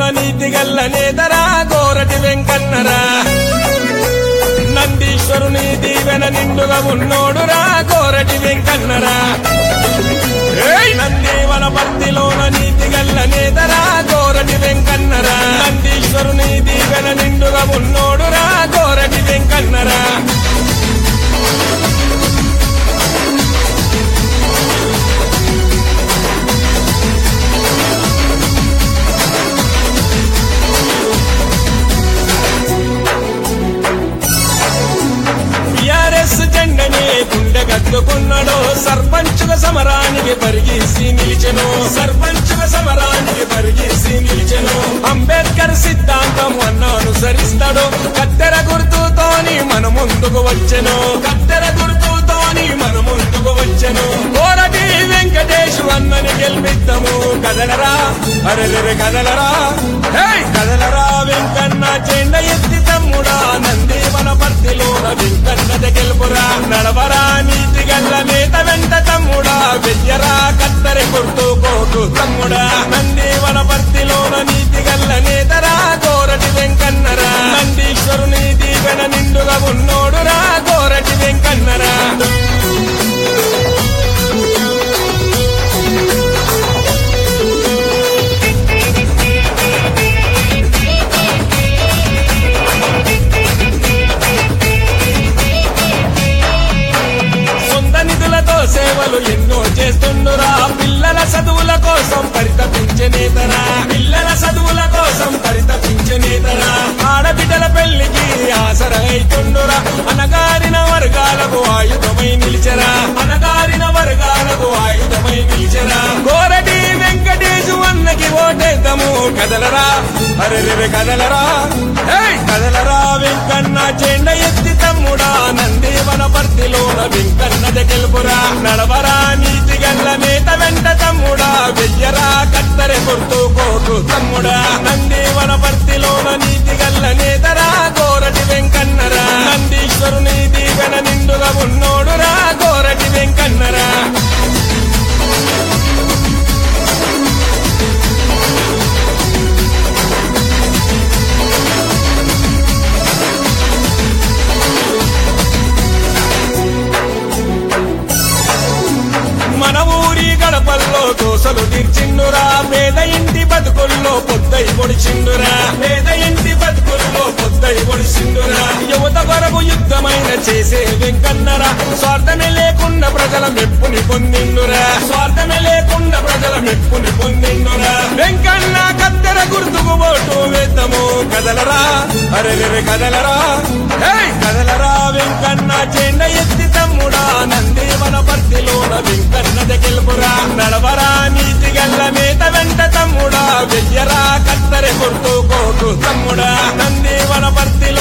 నీతి గల్ల నేతరా గోరటి వెంకన్నరా నందీశ్వరుని దీవెన నిండుగా ఉన్నోడురా గోరటి వెంకన్నరా ఏయ్! నందీవన భక్తిలోన నీతి గల్ల నేతరా గోరటి వెంకన్నరా నందీశ్వరుని దీవెన నిండుగా ఉన్నోడురా గోరటి వెంకన్నరా టిఆర్ఎస్ జెండని గుండె కట్టుకున్నాడు సర్పంచుగా సమరానికి పరిగేసి నిలిచెను సర్పంచుగా సమరానికి పరిగేసి నిలిచెను అంబేద్కర్ సిద్ధాంతం అన్న అనుసరిస్తాడు కత్తెర గుర్తుతోని మన ముందుకు వచ్చెను కత్తెర గుర్తుతోని మన ముందుకు వచ్చెను కోరటి వెంకటేశ్ అన్నని గెలిపిద్దాము కదలరా అరెరెరె కదలరా హే కదలరా వెంకన్న చెండ ఎత్తి తమ్ముడా నంది మన పర్తిలోన వెంకన్నద గెలుపురా నడవరా నీతి గల్ల నేత వెంట తమ్ముడా వెయ్యరా కత్తెర కొట్టుకోకు తమ్ముడా నంది మన పర్తిలోన నీతి గల్ల నేతరా గోరటి వెంకన్నరా నందీశ్వరుని దీవెన నిండుగా ఉన్నోడురా గోరటి వెంకన్నరా సొంత నిధులతో సేవలు ఎన్నో చేస్తుండురా పిల్లల చదువుల కోసం పరితపించే నేతరా పిల్లల చదువుల కోసం పరితపించే నేతరా ఆడబిడ్డల పెళ్లికి ఆసరైతుండురా అనగారిన వర్గాలకు ఆయుధమై నిలిచరా అనగారిన వర్గాలకు ఆయుధమై నిలిచరా గోరటి వెంకటేశు అన్నకి ఓటేద్దాము కదలరా అరెరెరె కదలరా ఏయ్ కదలరా వెంకన్న చెండ ఎత్తి తమ్ముడా నందీవన పర్తిలోన వెంకన్నద గెలుపురా నడవరా నీతి గల్ల నేత వెంట తమ్ముడా వెయ్యరా కత్తెర కొట్టుకోకు తమ్ముడా నందీవన పర్తిలోన నీతి గల్ల నేతరా గోరటి వెంకన్నరా నందీశ్వరుని దీవెన నిండుగా ఉన్నోడురా గోరటి వెంకన్నరా మన ఊరి గడపల్లో దోసలు తీర్చిండురా పేద ఇంటి బతుకుల్లో పొద్దై పొడిచిండురా పేద ఇంటి బతుకుల్లో పొద్దై పొడిచిండురా యువత కొరకు యుద్ధమైన చేసే వెంకన్నరా స్వార్థమే లేకుండా ప్రజల మెప్పుని పొందిండురా స్వార్థమే లేకుండా ప్రజల మెప్పుని పొందిండురా వెంకన్న కత్తెర గుర్తుకు ఓటు వేద్దాము కదలరా అరెరెరె కదలరా హేయ్ కదలరా వెంకన్న చెండ ఎత్తి తమ్ముడా నంది మన పర్తిలోన వెంకన్నద గెలుపురా నడవరా నీతి గల్ల నేత వెంట తమ్ముడా వెయ్యరా కత్తెర కొట్టుకోకు తమ్ముడా నంది మన పర్తి